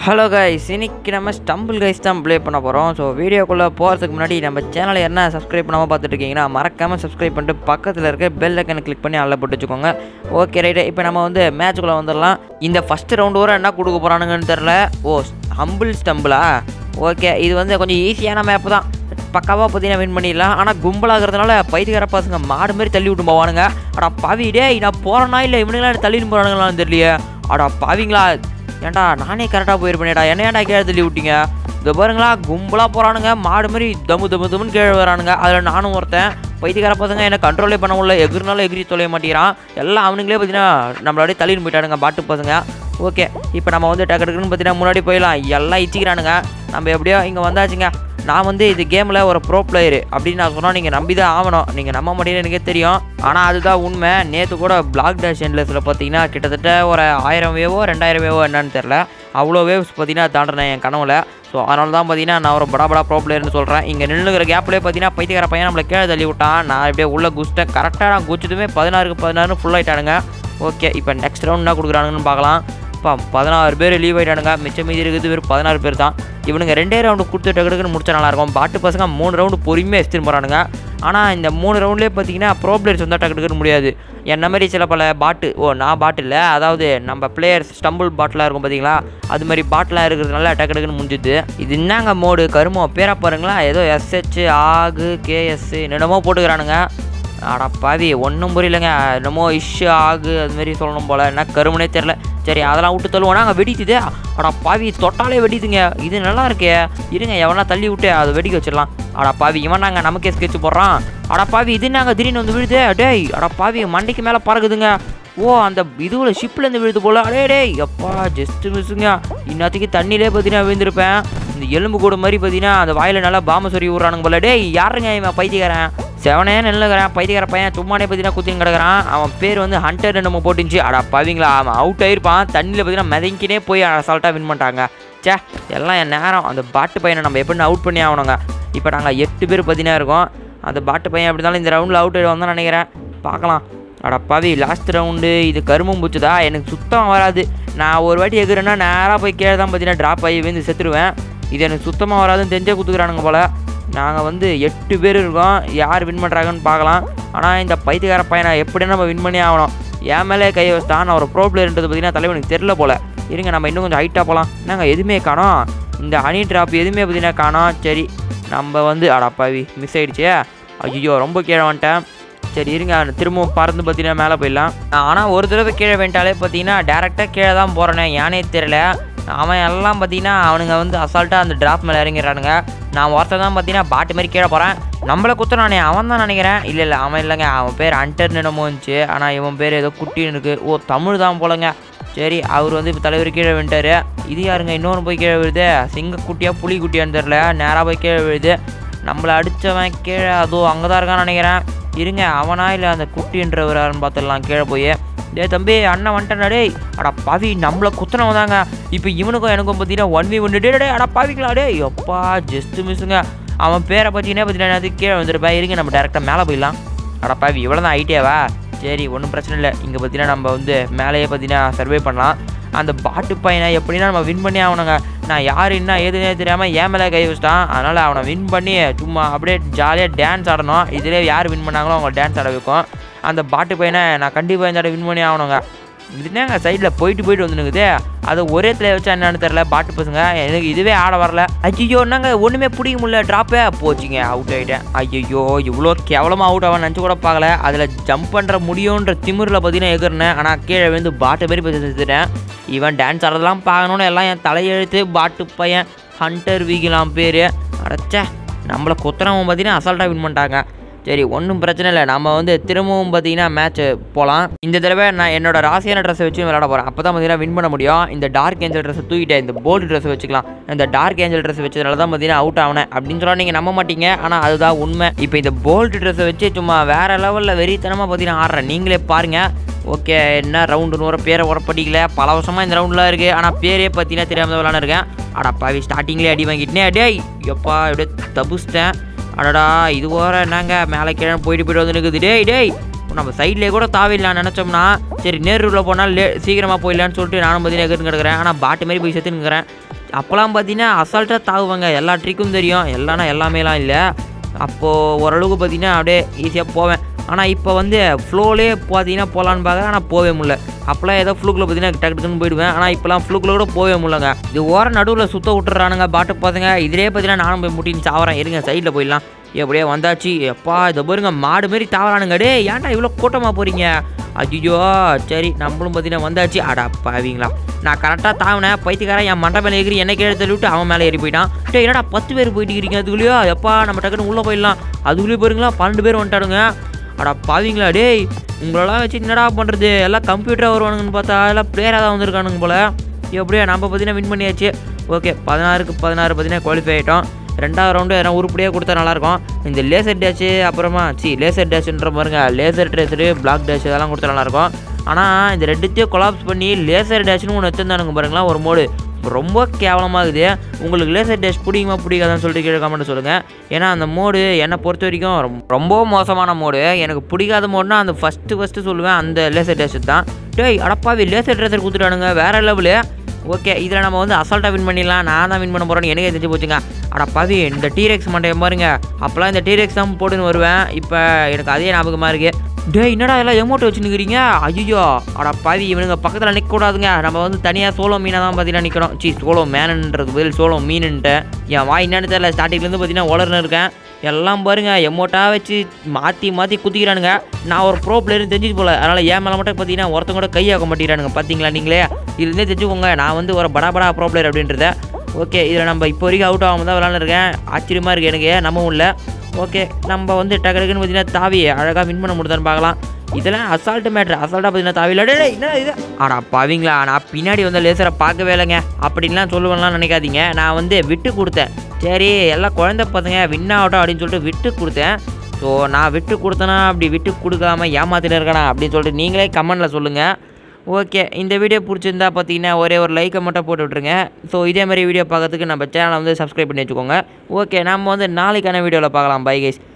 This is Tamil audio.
ஹலோ கைஸ் இன்னைக்கு நம்ம ஸ்டம்பிள் கைஸ் தான் ப்ளே பண்ண போகிறோம் ஸோ வீடியோக்குள்ளே போகிறதுக்கு முன்னாடி நம்ம சேனலை என்ன சப்ஸ்கிரைப் பண்ணாமல் பார்த்துட்டு இருக்கீங்கன்னா மறக்காமல் சப்ஸ்கிரைப் பண்ணிட்டு பக்கத்தில் இருக்க பெல் ஐக்கனை கிளிக் பண்ணி அதில் போட்டு வச்சுக்கோங்க ஓகே ரைட்டு இப்போ நம்ம வந்து மேட்ச்சுக்குள்ளே வந்துடலாம் இந்த ஃபஸ்ட்டு ரவுண்டு வரை என்ன கொடுக்க போகிறானுங்கன்னு தெரில ஓ ஹம்பிள் ஸ்டம்பிளா ஓகே இது வந்து கொஞ்சம் ஈஸியான மேப்பு தான் பக்காவாக பார்த்தீங்கன்னா வின் பண்ணிடலாம் ஆனால் கும்பலாகிறதுனால பைத்தியக்கார பசங்க மாடு மாதிரி தள்ளி விட்டு போவானுங்க அடா பாவி டேய் நான் போகிறேனா இல்லை இவனுங்களாம் தள்ளின்னு போகிறானுங்களான்னு தெரியலையே அடா பாவிங்களா ஏன்டா நானே கரெக்டாக போயிருப்பேனேடா என்ன ஏன்டா கீழே தள்ளி விட்டீங்க இந்த பாருங்களா கும்பலாக போகிறானுங்க மாடு மாதிரி தம்மு தம்மு தம்முன்னு கீழே வரானுங்க அதில் நானும் ஒருத்தன் பைத்தியக்கார பசங்க என்ன கண்ட்ரோலே பண்ண முடியல எகிரினாலும் எகிரி தொலைய மாட்டேங்கிறான் எல்லாம் அவனுங்களே பார்த்தீங்கன்னா நம்மளோடய தள்ளின்னு போயிட்டானுங்க பாட்டு பசங்க ஓகே இப்போ நம்ம வந்து டக்கு டக்குன்னு பார்த்தீங்கன்னா முன்னாடி போயிடலாம் எல்லாம் இச்சிக்கிறானுங்க நம்ம எப்படியோ இங்கே வந்தாச்சுங்க நான் வந்து இது கேமில் ஒரு ப்ரோ பிளேயரு அப்படின்னு நான் சொன்னால் நீங்கள் நம்பி தான் ஆகணும் நீங்கள் நம்ப மாட்டேன்னு எனக்கே தெரியும் ஆனால் அதுதான் உண்மை நேற்று கூட பிளாக் டேஷ் எண்ட்லெஸில் பார்த்தீங்கன்னா கிட்டத்தட்ட ஒரு ஆயிரம் வேவோ ரெண்டாயிரம் வேவோ என்னன்னு தெரில அவ்வளோ வேவ்ஸ் பார்த்தீங்கன்னா தாண்டினேன் என் கனவுல ஸோ அதனால தான் பார்த்தீங்கன்னா நான் ஒரு படா படா ப்ரோ பிளேயர்னு சொல்கிறேன் இங்கே நின்றுக்கிற கேப்லேயே பார்த்தீங்கன்னா பைத்தியக்கார பையன் நம்மளை கீழே தள்ளி விட்டான் நான் அப்படியே உள்ள குச்சிட்டேன் கரெக்டாக நான் குச்சிட்டுமே பதினாறுக்கு பதினாறு ஃபுல் ஆயிட்டானுங்க ஓகே இப்போ நெக்ஸ்ட் ரவுண்ட் என்ன கொடுக்குறானுங்கன்னு பார்க்கலாம் இப்போ பதினாறு பேர் லீவ் ஆகிட்டானுங்க மிச்சம் மீதி இருக்குது வெறும் பதினாறு பேர் தான் இவனுங்க ரெண்டே ரவுண்டு கொடுத்து டக்குன்னு முடிச்சா நல்லாயிருக்கும் பாட்டு பசங்க மூணு ரவுண்டு பொறுமையாக எடுத்துன்னு போகிறானுங்க ஆனால் இந்த மூணு ரவுண்ட்லேயே பார்த்தீங்கன்னா ப்ரோ பிளேயர்ஸ் வந்தால் டக்கு டக்குன்னு முடியாது என்ன மாதிரி சில பல பாட்டு ஓ நான் பாட்டு இல்லை அதாவது நம்ம பிளேயர்ஸ் ஸ்டம்பிள் பாட்டிலாக இருக்கும் பார்த்தீங்களா அது மாதிரி பாட்டிலாக இருக்கிறதுனால டக்கு டக்குன்னு முடிஞ்சுது இது என்னங்க மோடு கருமோ பேரா பாருங்களா ஏதோ எஸ்ஹெச் ஆகு கேஎஸ் என்னென்னமோ போட்டுக்கிறானுங்க அடா பாவி ஒன்றும் புரியலங்க என்னமோ இஷ்யூ ஆகு அது மாதிரி சொல்லணும் போல் என்ன கருமனே தெரில சரி அதெல்லாம் விட்டு தள்ளுவோம் நாங்கள் வெடிக்குது அடா பாவி தொட்டாலே வெடிக்குதுங்க இது நல்லா இருக்கே இருங்க எவனா தள்ளி விட்டு அதை வெடிக்க வச்சிடலாம் அடா பாவி இவன் நாங்கள் நமக்கே ஸ்கெட்ச் போடுறான் அடா பாவி இது நாங்கள் திடீர்னு வந்து விழுது டேய் அடா பாவி மண்டைக்கு மேலே பறக்குதுங்க ஓ அந்த இதுவில் ஷிப்லேருந்து விழுது போல அடே டேய் எப்பா ஜஸ்ட் மிஸ்ஸுங்க இன்னத்துக்கு தண்ணியிலே பார்த்தீங்கன்னா விழுந்திருப்பேன் இந்த எலும்பு கூட மாதிரி பார்த்தீங்கன்னா அந்த வாயில் நல்லா பாம்பு சொறி விட்றானுங்க போல டேய் யாருங்க இவன் பைத்தியக்காரன் செவனே நில்லுங்கிறான் பைத்தியக்கார பையன் சும்மானே பார்த்தீங்கன்னா குத்தின்னு கிடக்குறான் அவன் பேர் வந்து ஹண்டர் நம்ம போட்டுச்சு அடா பவிங்களா அவன் அவுட் ஆயிருப்பான் தண்ணியில் பார்த்தீங்கன்னா மிதங்கினே போய் அசால்ட்டாக வின் பண்ணிட்டாங்க சே எல்லாம் என் நேரம் அந்த பாட்டு பையனை நம்ம எப்படி அவுட் பண்ணி ஆகணுங்க இப்போ நாங்கள் எட்டு பேர் பார்த்தீங்கன்னா இருக்கோம் அந்த பாட்டு பையன் எப்படி இருந்தாலும் இந்த ரவுண்டில் அவுட் ஆயிடுவான் தான் நினைக்கிறேன் பார்க்கலாம் அட பாவி லாஸ்ட் ரவுண்டு இது கரும்பும் பூச்சுதா எனக்கு சுத்தம் வராது நான் ஒரு வாட்டி எகுறேன்னா நேராக போய் கீழே தான் பார்த்தீங்கன்னா ட்ராப் ஆகி விழுந்து செத்துருவேன் இது எனக்கு சுத்தமாக வராதுன்னு தெரிஞ்சே குத்துக்கிறானுங்க போல் நாங்கள் வந்து எட்டு பேர் இருக்கோம் யார் வின் பண்ணுறாங்கன்னு பார்க்கலாம் ஆனால் இந்த பைத்தியக்கார பையனை எப்படி நம்ம வின் பண்ணி ஆகணும் என் மேலே கை வச்சுட்டான் நான் ஒரு ப்ரோ பிளேயர்ன்றது பார்த்தீங்கன்னா தலைவனுக்கு தெரில போல் இருங்க நம்ம இன்னும் கொஞ்சம் ஹைட்டாக போகலாம் நாங்கள் எதுவுமே காணோம் இந்த ஹனி ட்ராப் எதுவுமே பார்த்தீங்கன்னா காணோம் சரி நம்ம வந்து அடப்பாவி மிஸ் ஆயிடுச்சே ஐயோ ரொம்ப கீழே வந்துட்டேன் சரி இருங்க திரும்பவும் பறந்து பார்த்தீங்கன்னா மேலே போயிடலாம் ஆனால் ஒரு தடவை கீழே வந்துட்டாலே பார்த்தீங்கன்னா டேரெக்டாக கீழே தான் போகிறேனே ஏனே தெரியல அவன் எல்லாம் பார்த்தீங்கன்னா அவனுங்க வந்து அசால்ட்டாக அந்த ட்ராப் மேலே இறங்கிடுறானுங்க நான் ஒருத்தர் தான் பார்த்தீங்கன்னா பாட்டு மாதிரி கீழே போகிறேன் நம்மளை குத்துறானே அவன் தான் நினைக்கிறேன் இல்லை இல்லை அவன் இல்லைங்க அவன் பேர் அண்டர்னு என்னமோ இருந்துச்சு ஆனால் இவன் பேர் ஏதோ குட்டின்னு இருக்குது ஓ தமிழ் தான் போலங்க சரி அவர் வந்து இப்போ தலைவர் கீழே விட்டாரு இது யாருங்க இன்னொன்று போய் கீழே விழுது சிங்க குட்டியாக புலி குட்டியான்னு தெரில நேராக போய் கீழே விழுது நம்மளை அடித்தவன் கீழே அதோ அங்கே தான் இருக்கான்னு நினைக்கிறேன் இருங்க அவனா இல்லை அந்த குட்டின்றவரான்னு பார்த்துடலாம் கீழே போய் டேய் தம்பி அண்ணன் வந்துட்டா டேய் அடா பாவி நம்மளை குத்துனவன் தாங்க இப்போ இவனுக்கும் எனக்கும் பார்த்தீங்கன்னா ஒன் வி ஒன்று டே டே அடா பாவிங்களா டே எப்பா ஜஸ்ட் மிஸ்ஸுங்க அவன் பேரை பார்த்தீங்கன்னா பார்த்தீங்கன்னா அது கீழே வந்துருப்பேன் இருங்க நம்ம டேரெக்டாக மேலே போயிடலாம் அடா பாவி இவ்வளோ தான் ஐட்டியாவா சரி ஒன்றும் பிரச்சனை இல்லை இங்கே பார்த்தீங்கன்னா நம்ம வந்து மேலேயே பார்த்தீங்கன்னா சர்வே பண்ணலாம் அந்த பாட்டு பையனை எப்படின்னா நம்ம வின் பண்ணி ஆகணுங்க நான் யார் என்ன ஏதுன்னே தெரியாமல் ஏன் மேலே கை வச்சிட்டான் அதனால் அவனை வின் பண்ணி சும்மா அப்படியே ஜாலியாக டான்ஸ் ஆடணும் இதிலே யார் வின் பண்ணாங்களோ அவங்க டான்ஸ் ஆட வைக்கும் அந்த பாட்டு பையனை நான் கண்டிப்பாக இந்த வின் பண்ணி ஆகணுங்க இது என்னங்க சைடில் போயிட்டு போயிட்டு வந்துனுக்குது அது ஒரே தலை வச்சா என்னன்னு தெரில பாட்டு பசங்க எனக்கு இதுவே ஆட வரல ஐயோ என்னங்க ஒன்றுமே பிடிக்க முடியல ட்ராப்பே போச்சுங்க அவுட் ஆகிட்டேன் ஐயோ இவ்வளோ கேவலமாக அவுட் ஆக நினச்சி கூட பார்க்கல அதில் ஜம்ப் பண்ணுற முடியுன்ற திமிரில் பார்த்தீங்கன்னா எகிறனேன் ஆனால் கீழே வந்து பாட்டு மாரி போய் செத்துட்டேன் இவன் டான்ஸ் ஆடுறதெல்லாம் பார்க்கணுன்னு எல்லாம் என் தலையெழுத்து பாட்டு பையன் ஹண்டர் வீகலாம் பேர் அடைச்சே நம்மளை குத்துறவன் பார்த்தீங்கன்னா அசால்ட்டாக வின் பண்ணிட்டாங்க சரி ஒன்றும் பிரச்சனை இல்லை நம்ம வந்து திரும்பவும் பார்த்தீங்கன்னா மேட்ச்சு போகலாம் இந்த தடவை நான் என்னோட ராசியான ட்ரெஸ்ஸை வச்சு விளையாட போகிறேன் அப்போ தான் பார்த்தீங்கன்னா வின் பண்ண முடியும் இந்த டார்க் ஏஞ்சல் ட்ரெஸ்ஸை தூக்கிட்டேன் இந்த போல்டு ட்ரெஸ் வச்சுக்கலாம் இந்த டார்க் ஏஞ்சல் ட்ரெஸ் வச்சதுனால தான் பார்த்தீங்கன்னா அவுட் ஆனேன் அப்படின்னு சொன்னால் நீங்கள் நம்ப மாட்டீங்க ஆனால் அதுதான் உண்மை இப்போ இந்த போல்டு ட்ரெஸ்ஸை வச்சு சும்மா வேறு லெவலில் வெறித்தனமாக பார்த்தீங்கன்னா ஆடுறேன் நீங்களே பாருங்கள் ஓகே என்ன ரவுண்டுன்னு வர பேரை உரப்படிக்கல பல வருஷமாக இந்த ரவுண்டில் இருக்குது ஆனால் பேரே பார்த்தீங்கன்னா தெரியாமல் விளாண்டுருக்கேன் அடா பாவி ஸ்டார்டிங்லேயே அடி வாங்கிட்டேனே டேய் எப்பா அப்படியே தபுச்சிட்டேன் அடடா இது வர என்னங்க மேலே கீழே போயிட்டு போயிட்டு வந்து நிற்குது டேய் டேய் நம்ம சைட்லேயே கூட தாவிடலாம் நினச்சோம்னா சரி நேரூரில் போனால் லே சீக்கிரமாக போயிடலான்னு சொல்லிட்டு நானும் பார்த்தீங்கன்னா எகிட்டு கிடக்குறேன் ஆனால் பாட்டு மாதிரி போய் செத்துனுங்கிறேன் அப்போல்லாம் பார்த்தீங்கன்னா அசால்ட்டாக தாவுவாங்க எல்லா ட்ரிக்கும் தெரியும் எல்லாம்னா எல்லாமேலாம் இல்லை அப்போது ஓரளவுக்கு பார்த்தீங்கன்னா அப்படியே ஈஸியாக போவேன் ஆனால் இப்போ வந்து ஃப்ளோலே பார்த்தீங்கன்னா போகலான்னு பார்க்க ஆனால் போகவே முடியல அப்போலாம் ஏதோ ஃப்ளூக்கில் பார்த்தீங்கன்னா டக்கு டக்குன்னு போயிடுவேன் ஆனால் இப்போலாம் ஃப்ளூக்கில் கூட போகவே முடியலங்க இது ஓர நடுவில் சுத்த விட்டுறானுங்க பாட்டு பார்த்துங்க இதிலே பார்த்தீங்கன்னா நானும் போய் முட்டின்னு சாவறேன் இருங்க சைடில் போயிடலாம் எப்படியே வந்தாச்சு எப்பா இதை பாருங்க மாடு மாரி தாவறானுங்க டே ஏன்டா இவ்வளோ கூட்டமாக போகிறீங்க ஐயோ சரி நம்மளும் பார்த்தீங்கன்னா வந்தாச்சு அடா பாவீங்களா நான் கரெக்டாக தாவினேன் பைத்தியக்காரன் என் மண்டை மேலே ஏறி என்ன கீழே தள்ளி விட்டு அவன் மேலே ஏறி போயிட்டான் டே என்னடா பத்து பேர் போயிட்டு இருக்கீங்க அதுக்குள்ளேயோ எப்பா நம்ம டக்குன்னு உள்ளே போயிடலாம் அதுக்குள்ளேயே பாருங்களா பன்னெண்டு பேர் வந்துட்டானுங்க அடா பாவீங்களா டேய் உங்களெல்லாம் வச்சு என்னடா பண்ணுறது எல்லாம் கம்ப்யூட்டராக வருவானுங்கன்னு பார்த்தா எல்லாம் பிளேயராக தான் வந்திருக்கானுங்க போல் எப்படியோ நம்ம பார்த்தீங்கன்னா வின் பண்ணியாச்சு ஓகே பதினாறுக்கு பதினாறு பார்த்தீங்கன்னா குவாலிஃபை ஆகிட்டோம் ரெண்டாவது ரவுண்டு எதனா உருப்படியாக கொடுத்தா நல்லாயிருக்கும் இந்த லேசர் டேஷு அப்புறமா சி லேசர் டேஷுன்ற பாருங்க லேசர் ட்ரேசரு பிளாக் டேஷ் இதெல்லாம் கொடுத்தா நல்லாயிருக்கும் ஆனால் இந்த ரெண்டுத்தையும் கொலாப்ஸ் பண்ணி லேசர் டேஷ்னு ஒன்று வச்சுருந்தானுங்க பாருங்களா ஒரு மோடு ரொம்ப கேவலமாகுது உங்களுக்கு லேசர் டேஷ் பிடிக்குமா பிடிக்காதான்னு சொல்லிட்டு கீழே கமெண்ட் சொல்லுங்கள் ஏன்னா அந்த மோடு என்னை பொறுத்த வரைக்கும் ரொம்ப- ரொம்ப மோசமான மோடு எனக்கு பிடிக்காத மோடுனா அந்த ஃபஸ்ட்டு ஃபஸ்ட்டு சொல்லுவேன் அந்த லேசர் டேஷ் தான் டேய் அடப்பாவி லேசர் ட்ரேசர் கொடுத்துட்டானுங்க வேறு லெவலு ஓகே இதில் நம்ம வந்து அசால்ட்டாக வின் பண்ணிடலாம் நான் தான் வின் பண்ண போகிறேன்னு எனக்கே தெரிஞ்சு போச்சுங்க அட பாவி இந்த டீரெக்ஸ் மண்டையை பாருங்க அப்போலாம் இந்த டீரெக்ஸ் தான் போட்டுன்னு வருவேன் இப்போ எனக்கு அதே ஞாபகமாக இருக்கு டேய் என்னடா எல்லாம் எமௌண்ட் வச்சுன்னுக்கிறீங்க ஐயோ அட பாவி இவனுங்க பக்கத்தில் நிற்கக்கூடாதுங்க நம்ம வந்து தனியாக சோலோ மீனாக தான் பார்த்தீங்கன்னா நிற்கணும் சி சோலோ மேனுன்றது பதில் சோலோ மீனுன்ட்டு என் வாய் என்னன்னு தெரியல ஸ்டார்டிங்லேருந்து பார்த்தீங்கன்னா உலர்னு இருக்கேன் எல்லாம் பாருங்க எமௌண்ட்டாக வச்சு மாற்றி மாற்றி குத்திக்கிறானுங்க நான் ஒரு ப்ரோ பிளேயர்னு தெரிஞ்சுட்டு போல அதனால் ஏன் மேலே மட்டும் பார்த்தீங்கன்னா ஒருத்தங்க கூட கையாக்க மாட்டேங்கிறானுங்க பார்த்தீங்களா நீங்களே இதுலேருந்தே தெரிஞ்சுக்கோங்க நான் வந்து ஒரு படா படா ப்ரோ பிளேயர் அப்படின்றத ஓகே இதில் நம்ம இப்போ வரைக்கும் அவுட் ஆகாம தான் விளாண்டுருக்கேன் ஆச்சரியமாக இருக்குது எனக்கு நம்ம உள்ள ஓகே நம்ம வந்து டக்கு டக்குன்னு பார்த்தீங்கன்னா தாவி அழகாக வின் பண்ண முடியுதான்னு பார்க்கலாம் இதெல்லாம் அசால்ட்டு மேட்ரு அசால்ட்டாக பார்த்தீங்கன்னா தாவி இல்லை டேய் என்ன இது ஆடா பாவீங்களா நான் பின்னாடி வந்து லேசரை பார்க்கவே இல்லைங்க அப்படின்லாம் சொல்லுவேன்லாம் நினைக்காதீங்க நான் வந்து விட்டு கொடுத்தேன் சரி எல்லாம் குழந்தை பசங்க வின் ஆகட்டும் அப்படின்னு சொல்லிட்டு விட்டு கொடுத்தேன் ஸோ நான் விட்டு கொடுத்தேனா அப்படி விட்டு கொடுக்காம ஏமாத்திட்டு இருக்கேனா அப்படின்னு சொல்லிட்டு நீங்களே கமெண்டில் சொல்லுங்கள் ஓகே இந்த வீடியோ பிடிச்சிருந்தா பார்த்தீங்கன்னா ஒரே ஒரு லைக்கை மட்டும் போட்டு விட்ருங்க ஸோ இதே மாதிரி வீடியோ பார்க்கறதுக்கு நம்ம சேனலை வந்து சப்ஸ்கிரைப் பண்ணி வச்சுக்கோங்க ஓகே நம்ம வந்து நாளைக்கான வீடியோவில் பார்க்கலாம் பை கைஸ்